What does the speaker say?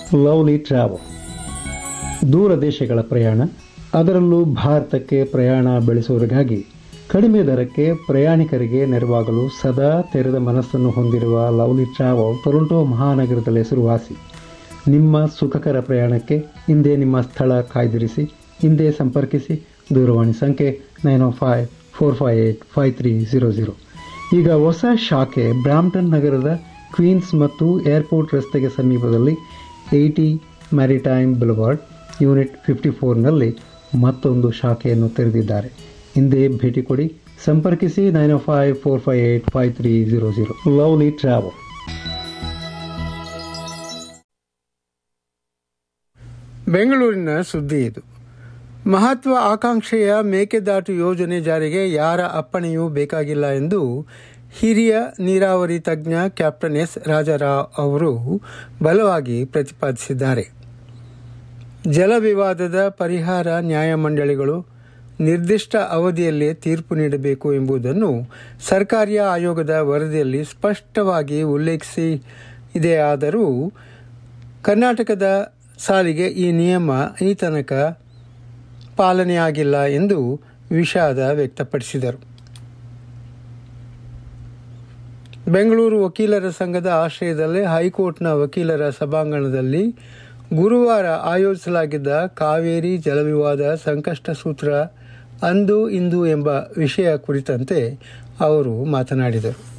lovely travel ದೂರ ದೇಶಗಳ ಪ್ರಯಾಣ ಅದರಲ್ಲೂ ಭಾರತಕ್ಕೆ ಪ್ರಯಾಣ ಬೆಳೆಸುವವರಿಗಾಗಿ ಕಡಿಮೆ ದರಕ್ಕೆ ಪ್ರಯಾಣಿಕರಿಗೆ ನೆರವಾಗಲು ಸದಾ ತೆರೆದ ಮನಸ್ಸನ್ನು ಹೊಂದಿರುವ ಲವ್ಲಿ ಟ್ರಾವೆಲ್ ಟೊರೊಂಟೊ ಮಹಾನಗರದಲ್ಲಿ ಹೆಸರುವಾಸಿ ನಿಮ್ಮ ಸುಖಕರ ಪ್ರಯಾಣಕ್ಕೆ ಹಿಂದೆ ನಿಮ್ಮ ಸ್ಥಳ ಕಾಯ್ದಿರಿಸಿ ಹಿಂದೆ ಸಂಪರ್ಕಿಸಿ ದೂರವಾಣಿ ಸಂಖ್ಯೆ nine O five four five eight five three zero zero ಈಗ ಹೊಸ ಶಾಖೆ ಬ್ರಾಂಪ್ಟನ್ ನಗರದ ಕ್ವೀನ್ಸ್ ಮತ್ತು ಏರ್ಪೋರ್ಟ್ ರಸ್ತೆಗೆ ಸಮೀಪದಲ್ಲಿ eighty maritime boulevard unit fifty ಫೋರ್ನಲ್ಲಿ ಮತ್ತೊಂದು ಶಾಖೆಯನ್ನು ತೆರೆದಿದ್ದಾರೆ ಹಿಂದೆ ಭೇಟಿ ಕೊಡಿ ಸಂಪರ್ಕಿಸಿ nine O five four five eight five three zero zero lovely travel ಬೆಂಗಳೂರಿನ ಸುದ್ದಿ ಇದು ಮಹತ್ವ ಆಕಾಂಕ್ಷೆಯ ಮೇಕೆದಾಟು ಯೋಜನೆ ಜಾರಿಗೆ ಯಾರ ಅಪ್ಪಣೆಯೂ ಬೇಕಾಗಿಲ್ಲ ಎಂದು ಹಿರಿಯ ನೀರಾವರಿ ತಜ್ಞ ಕ್ಯಾಪ್ಟನ್ ಎಸ್ ರಾಜಾರಾವ್ ಅವರು ಬಲವಾಗಿ ಪ್ರತಿಪಾದಿಸಿದ್ದಾರೆ ಜಲ ವಿವಾದದ ಪರಿಹಾರ ನ್ಯಾಯಮಂಡಳಿಗಳು ನಿರ್ದಿಷ್ಟ ಅವಧಿಯಲ್ಲೇ ತೀರ್ಪು ನೀಡಬೇಕು ಎಂಬುದನ್ನು ಸರ್ಕಾರಿ ಆಯೋಗದ ವರದಿಯಲ್ಲಿ ಸ್ಪಷ್ಟವಾಗಿ ಉಲ್ಲೇಖಿಸಿ ಇದೆಯಾದರೂ ಕರ್ನಾಟಕದ ಸಾಲಿಗೆ ಈ ನಿಯಮ ಈ ತನಕ ಪಾಲನೆಯಾಗಿಲ್ಲ ಎಂದು ವಿಷಾದ ವ್ಯಕ್ತಪಡಿಸಿದರು ಬೆಂಗಳೂರು ವಕೀಲರ ಸಂಘದ ಆಶ್ರಯದಲ್ಲಿ ಹೈಕೋರ್ಟ್ನ ವಕೀಲರ ಸಭಾಂಗಣದಲ್ಲಿ ಗುರುವಾರ ಆಯೋಜಿಸಲಾಗಿದ್ದ ಕಾವೇರಿ ಜಲವಿವಾದ ಸಂಕಷ್ಟ ಸೂತ್ರ ಅಂದು ಇಂದು ಎಂಬ ವಿಷಯ ಕುರಿತಂತೆ ಅವರು ಮಾತನಾಡಿದರು